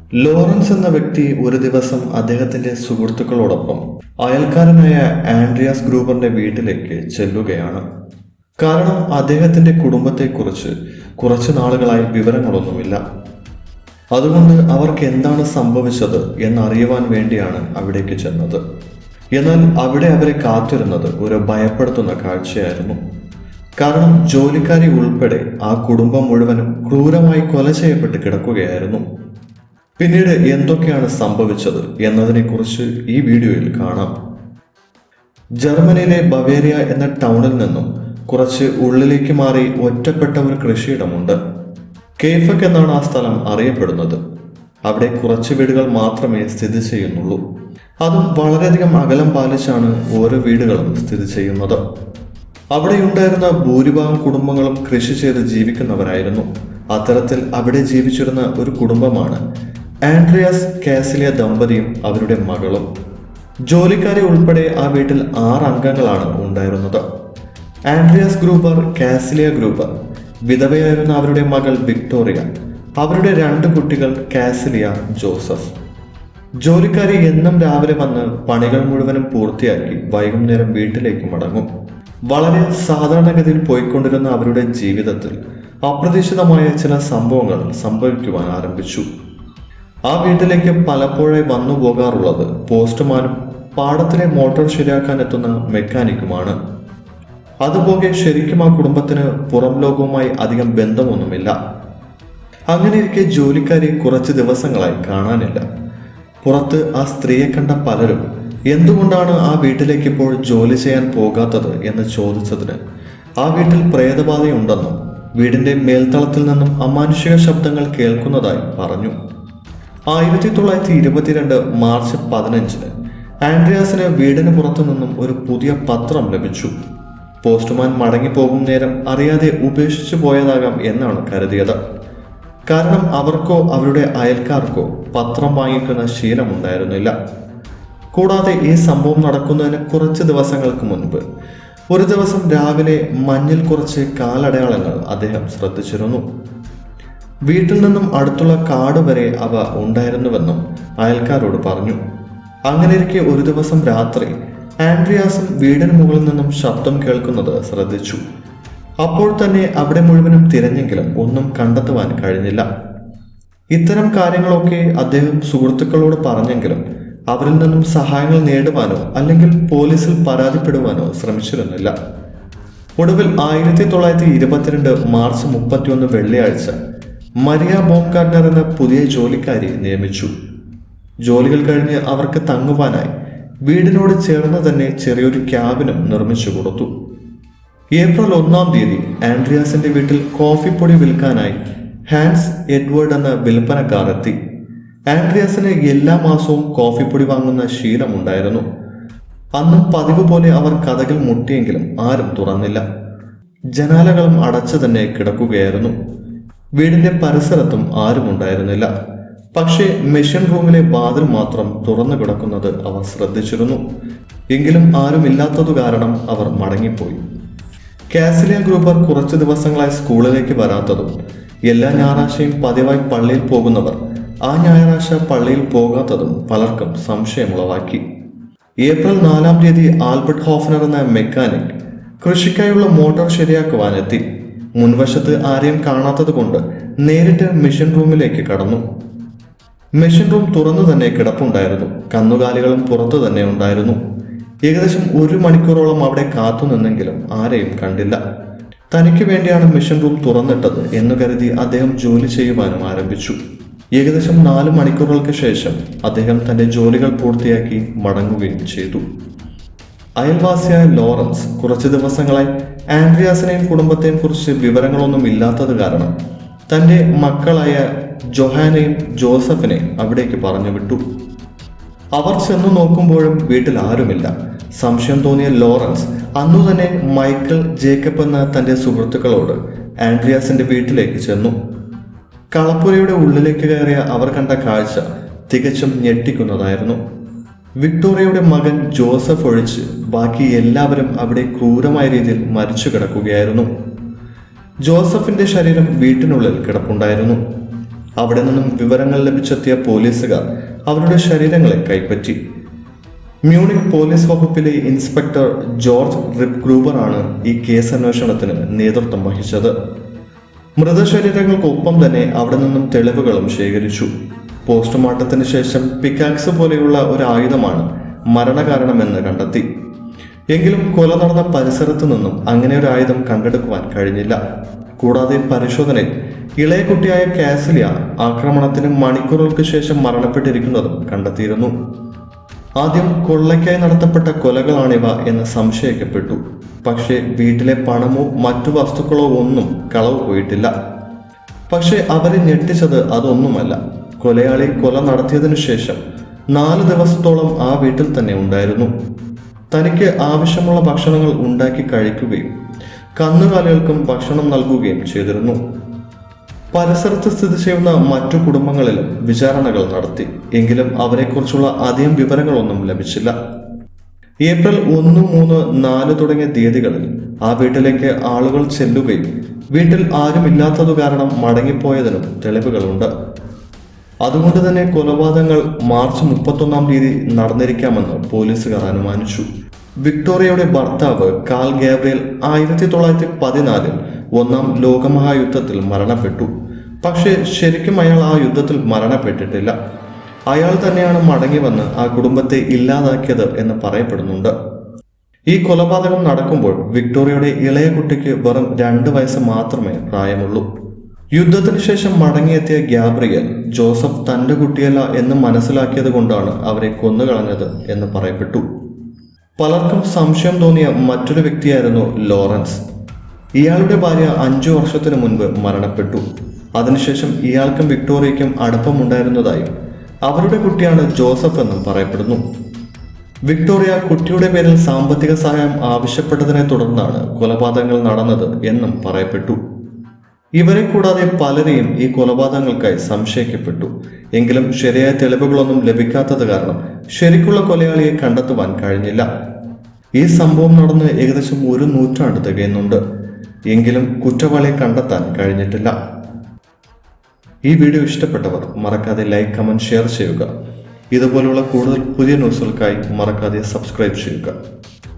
Lawrence എന്ന വ്യക്തി ഒരു ദിവസം അദ്ദേഹത്തിന്റെ സുഹൃത്തുക്കളോടൊപ്പം അയൽക്കാരനായ ആൻഡ്രിയാസ് ഗ്രൂബറിന്റെ വീട്ടിലേക്ക് ചെല്ലുകയാണ് കാരണം അദ്ദേഹത്തിന്റെ കുടുംബത്തെക്കുറിച്ച് കുറച്ചു നാളുകളായി വിവരങ്ങളൊന്നുമില്ല അതുകൊണ്ട് അവർക്ക് എന്താണ് സംഭവിച്ചത് എന്നറിയുവാൻ വേണ്ടിയാണ് അവിടേക്ക് ചെന്നത് എന്നാൽ അവിടെ അവരെ കാത്തിരുന്നത് ഒരു ഭയപ്പെടുത്തുന്ന കാഴ്ചയായിരുന്നു കാരണം ജോലിക്കാരി ഉൾപ്പെടെ ആ കുടുംബം മുഴുവനും ക്രൂരമായി കൊല ചെയ്യപ്പെട്ട് കിടക്കുകയായിരുന്നു പിന്നീട് എന്തൊക്കെയാണ് സംഭവിച്ചത് എന്നതിനെക്കുറിച്ച് ഈ വീഡിയോയിൽ കാണാം ജർമ്മനിയിലെ ബവേറിയ എന്ന ടൗണിൽ നിന്നും കുറച്ച് ഉള്ളിലേക്ക് മാറി ഒറ്റപ്പെട്ട ഒരു കൃഷിയിടമുണ്ട് കേഫക് എന്നാണ് ആ സ്ഥലം അറിയപ്പെടുന്നത് അവിടെ കുറച്ച് വീടുകൾ മാത്രമേ സ്ഥിതി ചെയ്യുന്നുള്ളൂ അതും വളരെയധികം അകലം പാലിച്ചാണ് ഓരോ വീടുകളും സ്ഥിതി ചെയ്യുന്നത് അവിടെയുണ്ടായിരുന്ന ഭൂരിഭാഗം കുടുംബങ്ങളും കൃഷി ചെയ്ത് ജീവിക്കുന്നവരായിരുന്നു അത്തരത്തിൽ അവിടെ ജീവിച്ചിരുന്ന ഒരു കുടുംബമാണ് ആൻഡ്രിയാസ് കാസിലിയ ദമ്പതിയും അവരുടെ മകളും ജോലിക്കാരെ ഉൾപ്പെടെ ആ വീട്ടിൽ ആറ് അംഗങ്ങളാണ് ഉണ്ടായിരുന്നത് ആൻഡ്രിയാസ് ഗ്രൂപ്പർ കാസിലിയ ഗ്രൂപ്പർ വിധവയായിരുന്ന അവരുടെ മകൾ വിക്ടോറിയ അവരുടെ രണ്ട് കുട്ടികൾ കാസിലിയ ജോസഫ് ജോലിക്കാരി എന്നും രാവിലെ വന്ന് പണികൾ മുഴുവനും പൂർത്തിയാക്കി വൈകുന്നേരം വീട്ടിലേക്ക് മടങ്ങും വളരെ സാധാരണഗതിയിൽ പോയിക്കൊണ്ടിരുന്ന അവരുടെ ജീവിതത്തിൽ അപ്രതീക്ഷിതമായ ചില സംഭവങ്ങൾ സംഭവിക്കുവാൻ ആരംഭിച്ചു ആ വീട്ടിലേക്ക് പലപ്പോഴായി വന്നു പോകാറുള്ളത് പോസ്റ്റ്മാനും പാടത്തിലെ മോട്ടോർ ശരിയാക്കാൻ എത്തുന്ന മെക്കാനിക്കുമാണ് അതുപോകെ ശരിക്കും ആ കുടുംബത്തിന് പുറം ലോകവുമായി അധികം ബന്ധമൊന്നുമില്ല അങ്ങനെ ഇരിക്കെ ജോലിക്കാരെ കുറച്ച് ദിവസങ്ങളായി കാണാനില്ല പുറത്ത് ആ സ്ത്രീയെ കണ്ട പലരും എന്തുകൊണ്ടാണ് ആ വീട്ടിലേക്ക് ഇപ്പോൾ ജോലി ചെയ്യാൻ പോകാത്തത് എന്ന് ചോദിച്ചതിന് ആ വീട്ടിൽ പ്രേതബാധയുണ്ടെന്നും വീടിന്റെ മേൽത്തളത്തിൽ നിന്നും അമാനുഷിക ശബ്ദങ്ങൾ കേൾക്കുന്നതായി പറഞ്ഞു ആയിരത്തി തൊള്ളായിരത്തി ഇരുപത്തിരണ്ട് മാർച്ച് പതിനഞ്ചിന് ആൻഡ്രിയാസിന് വീടിന് പുറത്തു നിന്നും ഒരു പുതിയ പത്രം ലഭിച്ചു പോസ്റ്റ്മാൻ മടങ്ങിപ്പോകും നേരം അറിയാതെ ഉപേക്ഷിച്ചു പോയതാകാം എന്നാണ് കരുതിയത് കാരണം അവർക്കോ അവരുടെ അയൽക്കാർക്കോ പത്രം വാങ്ങിക്കുന്ന ശീലമുണ്ടായിരുന്നില്ല കൂടാതെ ഈ സംഭവം നടക്കുന്നതിന് കുറച്ച് ദിവസങ്ങൾക്ക് മുൻപ് ഒരു ദിവസം രാവിലെ മഞ്ഞിൽ കുറച്ച് കാലടയാളങ്ങൾ അദ്ദേഹം ശ്രദ്ധിച്ചിരുന്നു വീട്ടിൽ നിന്നും അടുത്തുള്ള കാട് വരെ അവ ഉണ്ടായിരുന്നുവെന്നും അയൽക്കാരോട് പറഞ്ഞു അങ്ങനെയിരിക്കെ ഒരു ദിവസം രാത്രി ആൻഡ്രിയാസും വീടിന് മുകളിൽ നിന്നും ശബ്ദം കേൾക്കുന്നത് ശ്രദ്ധിച്ചു അപ്പോൾ തന്നെ അവിടെ മുഴുവനും തിരഞ്ഞെങ്കിലും ഒന്നും കണ്ടെത്തുവാൻ കഴിഞ്ഞില്ല ഇത്തരം കാര്യങ്ങളൊക്കെ അദ്ദേഹം സുഹൃത്തുക്കളോട് പറഞ്ഞെങ്കിലും അവരിൽ നിന്നും സഹായങ്ങൾ നേടുവാനോ അല്ലെങ്കിൽ പോലീസിൽ പരാതിപ്പെടുവാനോ ശ്രമിച്ചിരുന്നില്ല ഒടുവിൽ ആയിരത്തി തൊള്ളായിരത്തി ഇരുപത്തിരണ്ട് മാർച്ച് മുപ്പത്തിയൊന്ന് വെള്ളിയാഴ്ച മരിയ ബോംകാർണർ എന്ന പുതിയ ജോലിക്കാരിയെ നിയമിച്ചു ജോലികൾ കഴിഞ്ഞ് അവർക്ക് തങ്ങുവാനായി വീടിനോട് ചേർന്ന് തന്നെ ചെറിയൊരു ക്യാബിനും നിർമ്മിച്ചു കൊടുത്തു ഏപ്രിൽ ഒന്നാം തീയതി ആൻഡ്രിയാസിന്റെ വീട്ടിൽ കോഫിപ്പൊടി വിൽക്കാനായി ഹാൻസ് എഡ്വേർഡ് എന്ന വിൽപ്പനക്കാർ എത്തി ആൻഡ്രിയാസിന് എല്ലാ മാസവും കോഫിപ്പൊടി വാങ്ങുന്ന ശീലമുണ്ടായിരുന്നു അന്നും പതിവ് പോലെ അവർ കഥകൾ മുട്ടിയെങ്കിലും ആരും തുറന്നില്ല ജനാലകളും അടച്ചു തന്നെ കിടക്കുകയായിരുന്നു വീടിന്റെ പരിസരത്തും ആരും ഉണ്ടായിരുന്നില്ല പക്ഷേ മെഷീൻ റൂമിലെ വാതിൽ മാത്രം തുറന്നു കിടക്കുന്നത് അവർ ശ്രദ്ധിച്ചിരുന്നു എങ്കിലും ആരുമില്ലാത്തതു കാരണം അവർ മടങ്ങിപ്പോയി കാസിലിയ ഗ്രൂപ്പർ കുറച്ചു ദിവസങ്ങളായി സ്കൂളിലേക്ക് വരാത്തതും എല്ലാ ഞായറാഴ്ചയും പതിവായി പള്ളിയിൽ പോകുന്നവർ ആ ഞായറാഴ്ച പള്ളിയിൽ പോകാത്തതും പലർക്കും സംശയമുളവാക്കി ഏപ്രിൽ നാലാം തീയതി ആൽബർട്ട് ഹോഫനർ എന്ന മെക്കാനിക് കൃഷിക്കായുള്ള മോട്ടോർ ശരിയാക്കുവാനെത്തി മുൻവശത്ത് ആരെയും കാണാത്തത് കൊണ്ട് നേരിട്ട് മെഷീൻ റൂമിലേക്ക് കടന്നു മെഷീൻ റൂം തുറന്നു തന്നെ കിടപ്പുണ്ടായിരുന്നു കന്നുകാലികളും പുറത്തു തന്നെ ഉണ്ടായിരുന്നു ഏകദേശം ഒരു മണിക്കൂറോളം അവിടെ കാത്തു നിന്നെങ്കിലും ആരെയും കണ്ടില്ല തനിക്ക് വേണ്ടിയാണ് മെഷീൻ റൂം തുറന്നിട്ടത് എന്ന് കരുതി അദ്ദേഹം ജോലി ചെയ്യുവാനും ആരംഭിച്ചു ഏകദേശം നാല് മണിക്കൂറുകൾക്ക് ശേഷം അദ്ദേഹം തന്റെ ജോലികൾ പൂർത്തിയാക്കി മടങ്ങുകയും ചെയ്തു അയൽവാസിയായ ലോറൻസ് കുറച്ചു ദിവസങ്ങളായി ആൻഡ്രിയാസിനെയും കുടുംബത്തെയും കുറിച്ച് വിവരങ്ങളൊന്നും ഇല്ലാത്തത് കാരണം തന്റെ മക്കളായ ജൊഹാനെയും ജോസഫിനെയും അവിടേക്ക് പറഞ്ഞു വിട്ടു അവർ ചെന്നു നോക്കുമ്പോഴും വീട്ടിൽ ആരുമില്ല സംശയം തോന്നിയ ലോറൻസ് അന്നു തന്നെ മൈക്കിൾ ജേക്കബ് എന്ന തന്റെ സുഹൃത്തുക്കളോട് ആൻഡ്രിയാസിന്റെ വീട്ടിലേക്ക് ചെന്നു കളപ്പുരയുടെ ഉള്ളിലേക്ക് കയറിയ അവർ കണ്ട കാഴ്ച തികച്ചും ഞെട്ടിക്കുന്നതായിരുന്നു വിക്ടോറിയയുടെ മകൻ ജോസഫ് ഒഴിച്ച് ബാക്കി എല്ലാവരും അവിടെ ക്രൂരമായ രീതിയിൽ മരിച്ചു കിടക്കുകയായിരുന്നു ജോസഫിന്റെ ശരീരം വീട്ടിനുള്ളിൽ കിടപ്പുണ്ടായിരുന്നു അവിടെ നിന്നും വിവരങ്ങൾ ലഭിച്ചെത്തിയ പോലീസുകാർ അവരുടെ ശരീരങ്ങളെ കൈപ്പറ്റി മ്യൂണിക് പോലീസ് വകുപ്പിലെ ഇൻസ്പെക്ടർ ജോർജ് റിപ് ഗ്രൂബറാണ് ഈ കേസ് അന്വേഷണത്തിന് നേതൃത്വം വഹിച്ചത് മൃതശരീരങ്ങൾക്കൊപ്പം തന്നെ അവിടെ നിന്നും തെളിവുകളും ശേഖരിച്ചു പോസ്റ്റ്മോർട്ടത്തിന് ശേഷം പിക്കാക്സ് പോലെയുള്ള ഒരു ആയുധമാണ് മരണകാരണമെന്ന് കണ്ടെത്തി എങ്കിലും കൊല നടന്ന പരിസരത്തു നിന്നും അങ്ങനെ ഒരു ആയുധം കണ്ടെടുക്കുവാൻ കഴിഞ്ഞില്ല കൂടാതെ പരിശോധനയിൽ ഇളയ കുട്ടിയായ കാസിലിയ ആക്രമണത്തിന് മണിക്കൂറുകൾക്ക് ശേഷം മരണപ്പെട്ടിരിക്കുന്നതും കണ്ടെത്തിയിരുന്നു ആദ്യം കൊള്ളയ്ക്കായി നടത്തപ്പെട്ട കൊലകളാണിവ എന്ന് സംശയിക്കപ്പെട്ടു പക്ഷേ വീട്ടിലെ പണമോ മറ്റു വസ്തുക്കളോ ഒന്നും കളവ് പോയിട്ടില്ല പക്ഷേ അവരെ ഞെട്ടിച്ചത് അതൊന്നുമല്ല കൊലയാളി കൊല നടത്തിയതിനു ശേഷം നാല് ദിവസത്തോളം ആ വീട്ടിൽ തന്നെ ഉണ്ടായിരുന്നു തനിക്ക് ആവശ്യമുള്ള ഭക്ഷണങ്ങൾ ഉണ്ടാക്കി കഴിക്കുകയും കന്നുകാലികൾക്കും ഭക്ഷണം നൽകുകയും ചെയ്തിരുന്നു പരിസരത്ത് സ്ഥിതി ചെയ്യുന്ന മറ്റു കുടുംബങ്ങളിലും വിചാരണകൾ നടത്തി എങ്കിലും അവരെക്കുറിച്ചുള്ള അധികം വിവരങ്ങളൊന്നും ലഭിച്ചില്ല ഏപ്രിൽ ഒന്ന് മൂന്ന് നാല് തുടങ്ങിയ തീയതികളിൽ ആ വീട്ടിലേക്ക് ആളുകൾ ചെല്ലുകയും വീട്ടിൽ ആരുമില്ലാത്തതു കാരണം മടങ്ങിപ്പോയതിനും തെളിവുകളുണ്ട് അതുകൊണ്ട് തന്നെ കൊലപാതകങ്ങൾ മാർച്ച് മുപ്പത്തൊന്നാം തീയതി നടന്നിരിക്കാമെന്ന് പോലീസുകാർ അനുമാനിച്ചു വിക്ടോറിയയുടെ ഭർത്താവ് കാൽ ഗാബ്രിയൽ ആയിരത്തി തൊള്ളായിരത്തി പതിനാലിൽ ഒന്നാം ലോകമഹായുദ്ധത്തിൽ മരണപ്പെട്ടു പക്ഷേ ശരിക്കും അയാൾ ആ യുദ്ധത്തിൽ മരണപ്പെട്ടിട്ടില്ല അയാൾ തന്നെയാണ് മടങ്ങി വന്ന് ആ കുടുംബത്തെ ഇല്ലാതാക്കിയത് എന്ന് പറയപ്പെടുന്നുണ്ട് ഈ കൊലപാതകം നടക്കുമ്പോൾ വിക്ടോറിയയുടെ ഇളയ കുട്ടിക്ക് വെറും രണ്ട് വയസ്സ് മാത്രമേ പ്രായമുള്ളൂ യുദ്ധത്തിന് ശേഷം മടങ്ങിയെത്തിയ ഗ്യാബ്രിയൽ ജോസഫ് തന്റെ കുട്ടിയല്ല എന്ന് മനസ്സിലാക്കിയത് കൊണ്ടാണ് അവരെ കൊന്നുകളഞ്ഞത് എന്ന് പറയപ്പെട്ടു പലർക്കും സംശയം തോന്നിയ മറ്റൊരു വ്യക്തിയായിരുന്നു ലോറൻസ് ഇയാളുടെ ഭാര്യ അഞ്ചു വർഷത്തിനു മുൻപ് മരണപ്പെട്ടു അതിനുശേഷം ഇയാൾക്കും വിക്ടോറിയയ്ക്കും അടുപ്പമുണ്ടായിരുന്നതായും അവരുടെ കുട്ടിയാണ് ജോസഫ് എന്നും പറയപ്പെടുന്നു വിക്ടോറിയ കുട്ടിയുടെ പേരിൽ സാമ്പത്തിക സഹായം ആവശ്യപ്പെട്ടതിനെ തുടർന്നാണ് കൊലപാതകങ്ങൾ നടന്നത് എന്നും പറയപ്പെട്ടു ഇവരെ കൂടാതെ പലരെയും ഈ കൊലപാതകങ്ങൾക്കായി സംശയിക്കപ്പെട്ടു എങ്കിലും ശരിയായ തെളിവുകളൊന്നും ലഭിക്കാത്തത് കാരണം ശരിക്കുള്ള കൊലയാളിയെ കണ്ടെത്തുവാൻ കഴിഞ്ഞില്ല ഈ സംഭവം നടന്ന് ഏകദേശം ഒരു നൂറ്റാണ്ട് തികയുന്നുണ്ട് എങ്കിലും കുറ്റവാളിയെ കണ്ടെത്താൻ കഴിഞ്ഞിട്ടില്ല ഈ വീഡിയോ ഇഷ്ടപ്പെട്ടവർ മറക്കാതെ ലൈക്ക് കമന്റ് ഷെയർ ചെയ്യുക ഇതുപോലുള്ള കൂടുതൽ പുതിയ ന്യൂസുകൾക്കായി മറക്കാതെ സബ്സ്ക്രൈബ് ചെയ്യുക